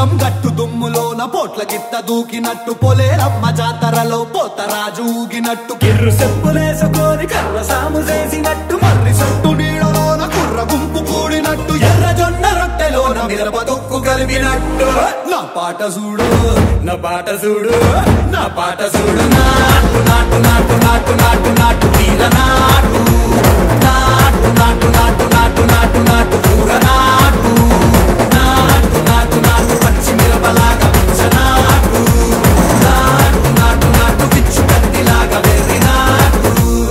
లింగం గట్టు దుమ్ములోన పోట్ల గిత్త దూకినట్టు పొలేరమ్మ జాతరలో పోతరాజు ఊగినట్టు కిర్రు చెప్పులేసుకొని కర్ర సాము చేసినట్టు మర్రి సొట్టు నీడలోన కుర్ర గుంపు కూడినట్టు ఎర్ర జొన్న రొట్టెలోన మిరప తొక్కు కలిపినట్టు నా పాట చూడు నా పాట చూడు నా పాట చూడు నాటు నాటు నాటు నాటు నాటు నాటు వీర నాటు నాటు నాటు నాటు నాటు నాటు నాటు కూర నాటు నాటు నాటు నాటు పచ్చి మిరపలాగా పిచ్చ నాటు నాటు నాటు నాటు పిచ్చు కత్తిలాగా వెర్రి నాటు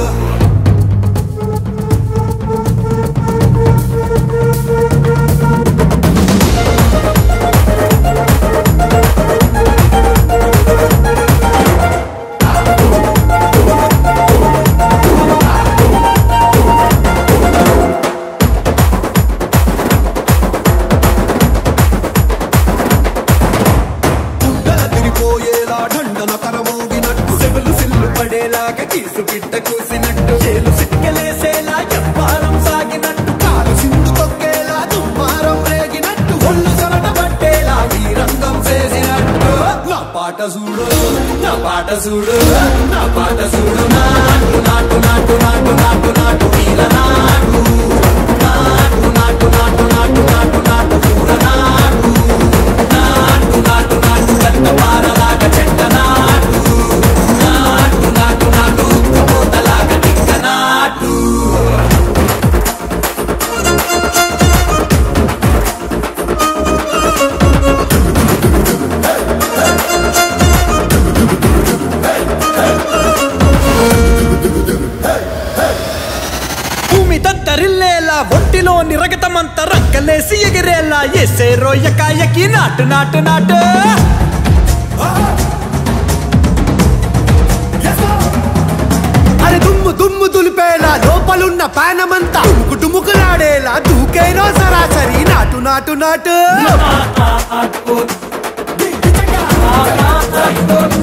గుండెల తిరిపోయేలా ఢండన కరమోగినట్టు సెవలు సిల్లు పడేలాగా కీసు పిట్ట కూసినట్టు చేలు సిక్కలేసేలా ఎవ్వారం సాగినట్టు కాలు సిండు తొక్కేలా దుమ్మారం రేగినట్టు ఒళ్ళు సరట పట్టేలా ఈ రంగం చేసినట్టు నా పాట చూడు నా పాట చూడు నా పాట చూడు నాటు నాటు నాటు నాటు నాటు నాటు వీర నాటు నాటు నాటు నాటు నాటు నాటు నాటు కూర నాటు నాటు నాటు నాటు కట్ట పారలాగా చెట్ట నాటు నాటు నాటు నాటు ఉక్కబోతలాగా టిక్క నాటు భూమి దద్దరిల్లేలా ఒంటిలో నిరగతమంత రక్కలేసి ఎగిరేలా ఎసే రోయకాయకి నాటు నాటు నాటు అరే దుమ్ము దుమ్ము దులిపేలా లోపలున్న పానమంతా టుముకు టుముకులాడేలా దూకేనో సరాసరి నాటు నాటు నాటు నాటు